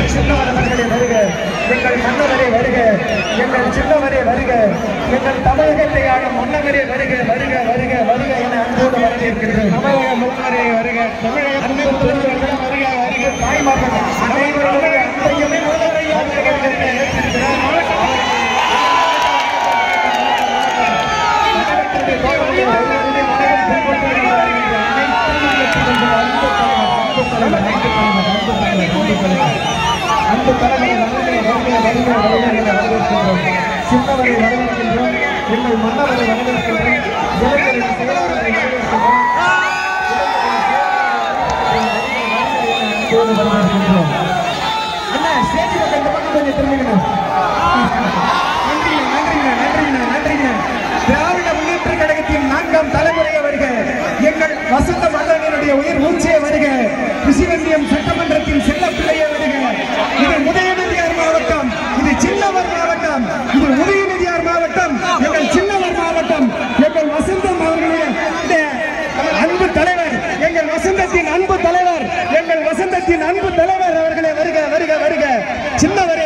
சின்னவர் அவர்களே வருக எங்கள் மன்னவரே வருக எங்கள் சின்னவரே வருக எங்கள் தமிழகத்தை ஆளும் மன்னவரே வருக வருக வருக வருக என அன்போடு வரவேற்கின்றோம் தமிழக முதல்வரே வருக தமிழக முதல்வர்களே வருக வருக தாய்மார்கள் அனைவருடைய அன்பையும் முதல்வரையும் அன்பு தலைவர் வருகை வருகை வருகை வருகை என வரவேற்கின்றோம் சின்னவரை வரவேற்கின்றோம் எங்கள் மன்னவரை வரவேற்கின்றோம் இளைஞரின் செயலாளரை வரவேற்கின்றோம் அன்போடு வரவேற்கின்றோம் அண்ணா ஸ்டேஜ் பக்கம் இந்த பக்கம் கொஞ்சம் திரும்பிக்கணும் நன்றிங்க நன்றிங்க நன்றிங்க நன்றிங்க திராவிட முன்னேற்ற கழகத்தின் நான்காம் தலைமுறையை வருக எங்கள் வசந்த மன்னனுடைய உயிர் மூச்சே வருக ரிஷிவந்தியம் சட்டமன்றத்தின் செல்ல பிள்ளையே வருக இது உதயநிதியார் மாவட்டம் இது சின்னவர் மாவட்டம் இது உதயநிதியார் மாவட்டம் எங்கள் சின்னவர் மாவட்டம் எங்கள் வசந்தம் அவர்களுடைய இந்த அன்பு தலைவர் எங்கள் வசந்தத்தின் அன்பு தலைவர் எங்கள் வசந்தத்தின் அன்பு தலைவர் அவர்களே வருக வருக வருக சின்னவர்